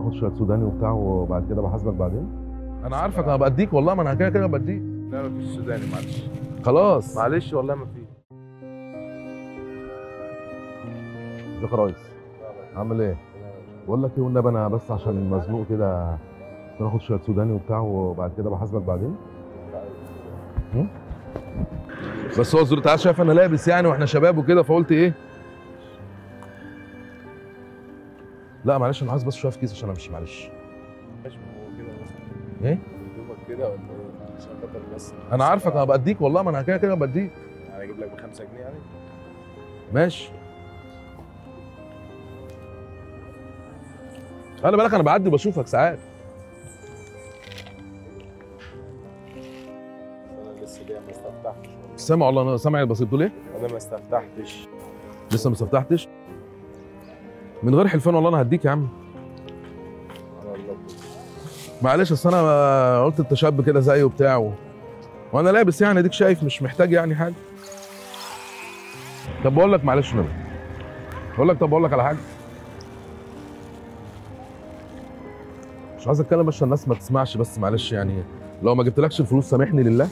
ناخد شويه سوداني وبتاع وبعد كده بحاسبك بعدين انا عارفك انا بديك والله ما انا كده كده بديك لا مفيش سوداني معلش خلاص معلش والله ما في ازيك يا ريس عامل ايه بقول لك ايه والنبي انا بس عشان مزنوق كده ناخد شويه سوداني وبتاع وبعد كده بحاسبك بعدين هم؟ بس هو الظروف تعالى شايف انا لابس يعني واحنا شباب وكده فقلت ايه لا معلش انا عايز بس شويه في كيس عشان امشي معلش ماشي ما هو كده بس. ايه دوبك كده ولا ايه؟ عشان خاطر بس انا عارفك انا بديك والله ما انا كده كده بديك يعني اجيب لك ب 5 جنيه يعني ماشي خلي بالك انا بعدي وبشوفك ساعات انا لسه ليا ما استفتحتش والله. سامع والله انا سامع البسيط بتقول ايه انا ما استفتحتش لسه ما استفتحتش من غير حلفان والله انا هديك يا عم على الله معلش اصل انا قلت انت شاب كده زيي وبتاع و... وانا لابس يعني اديك شايف مش محتاج يعني حاجه طب بقول لك معلش نبي بقول لك طب بقول لك على حاجه مش عايز اتكلم عشان الناس ما تسمعش بس معلش يعني لو ما جبتلكش الفلوس سامحني لله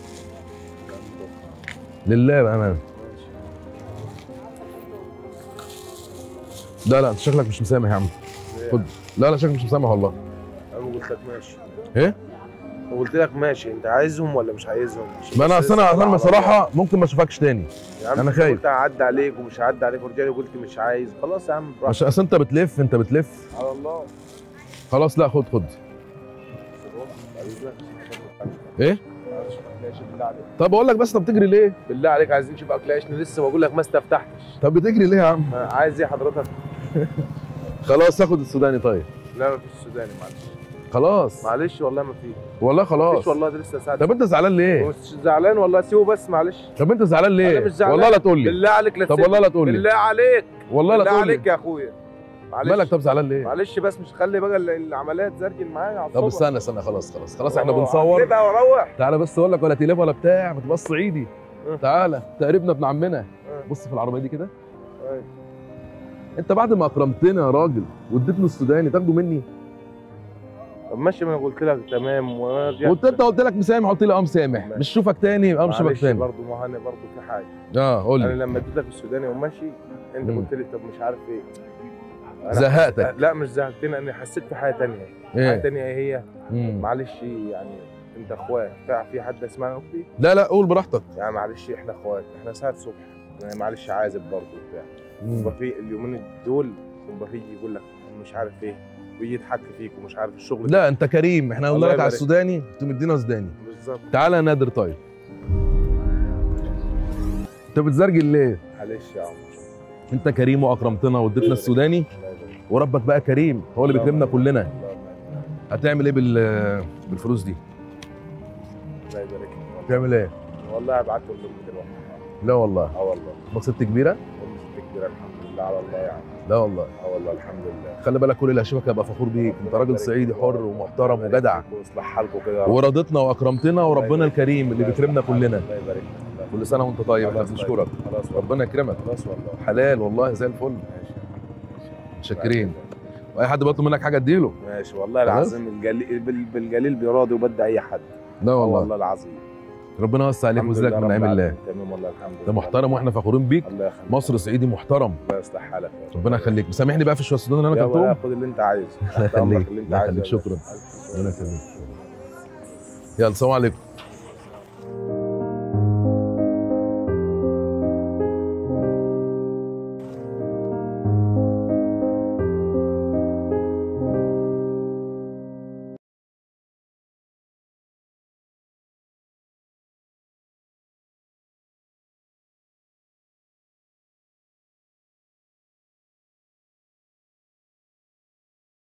لله بامانه ماشي لا لا انت شكلك مش مسامح يا عم ليه خد. لا لا شكلك مش مسامح والله انا قلت لك ماشي ايه؟ قلت لك ماشي انت عايزهم ولا مش عايزهم مش ما انا بس اصل انا اسأل انا على بصراحه ممكن ما اشوفكش تاني يا عم أنا أنت خايف. قلت هعدي عليك ومش هعدي عليك ورجعت قلت مش عايز خلاص يا عم براحتك عشان اصل انت بتلف انت بتلف على الله خلاص لا خد خد ايه؟ معلش، معلش، بالله عليك طب اقول لك بس طب تجري ليه؟ بالله عليك عايزين نشوف اكل عيشنا لسه بقول لك ما استفتحتش طب بتجري ليه يا عم؟ ما- عايز ايه حضرتك؟ خلاص اخد السوداني طيب لا ما فيش سوداني معلش خلاص معلش والله ما في والله مفيش خلاص والله ده لسه ساعه طب انت زعلان ليه؟ مش زعلان والله سيبه بس معلش طب انت زعلان ليه؟ أنا مش زعلان. والله لا تقول لي بالله عليك لا طب تسيبني. والله لا تقول لي بالله عليك والله لا بالله تقول لي عليك يا اخويا معلش مالك طب زعلان ليه؟ معلش بس مش خلي بقى ال- العمليات زرجن معايا على طب الصبح. استنى استنى خلاص خلاص خلاص احنا أوه، بنصور بقى واروح تعالى بس اقول لك ولا تليف ولا بتاع ما تبقاش صعيدي اه. تعالى تقريبنا ابن عمنا اه. بص في العربيه دي كده أيوة. انت بعد ما اكرمتنا يا راجل واديتني السوداني تاخده مني طب ماشي ما انا قلت لك تمام وانا رجعت قلت انت قلت لك مسامح قلت لي اه مسامح ماشي. مش شوفك تاني يبقى مش شوفك معلش تاني برضه ما هو انا برضه في حاجه اه قول انا لي لما اديت لك السوداني وماشي انت مم. قلت لي طب مش عارف ايه أنا زهقتك حسيت- لا مش زهقتني انا حسيت في حاجه تانية حاجه ايه تانية ايه هي مم. معلش يعني انت اخوات في في حد اسمها اختي لا لا قول براحتك يعني معلش احنا اخوات احنا ساعه صبح يعني معلش عازب برضه وبتاع مم. يبقى في اليومين دول يبقى في يقول لك مش عارف ايه ويجي يضحك فيك ومش عارف الشغل لا انت كريم احنا قلنا الله لك على يبارك. السوداني انت مدينا سوداني بالظبط تعالى يا نادر طيب انت بتزرجل ليه معلش يا عم انت كريم واكرمتنا واديتنا السوداني الله يبارك وربك بقى كريم هو اللي بيكرمنا كلنا الله يبارك. هتعمل ايه بال بالفلوس دي الله يبارك لك. تعمل ايه والله ابعته لامي دلوقتي لا والله اه والله ما ست كبيره امي ست كبيره الحمد لله على الله يعني لا والله اه والله الحمد لله خلي بالك كل اللي هيشوفك هيبقى فخور بيك انت راجل صعيدي حر ومحترم وجدع ويصلح حالكم كده يا رب. ورضيتنا واكرمتنا وربنا الكريم اللي بيكرمنا كلنا الله يبارك لك الله كل سنه وانت طيب احنا خلاص بنشكرك خلاص والله. ربنا يكرمك خلاص والله حلال والله زي الفل ماشي متشكرين واي حد بيطلب منك حاجه اديله ماشي والله خلاص؟ العظيم الجليل بال- بالجليل بيراضي وبدي اي حد لا آه والله والله العظيم ربنا يوسع عليك الحمد ويزيدك لله من رب نعم الله العالمين. تمام والله الحمد لله ده محترم واحنا فخورين بيك الله يخليك مصر صعيدي محترم الله يصلح حالك يا رب. ربنا يخليك مسامحني بقى في شويه السودان اللي انا يا ولا اكلتهم خد اللي انت عايزه الله تحت أمرك يخليك. اللي انت الله عايزه يخليك. يا شكرا. باشا. ربنا يخليك يلا السلام عليكم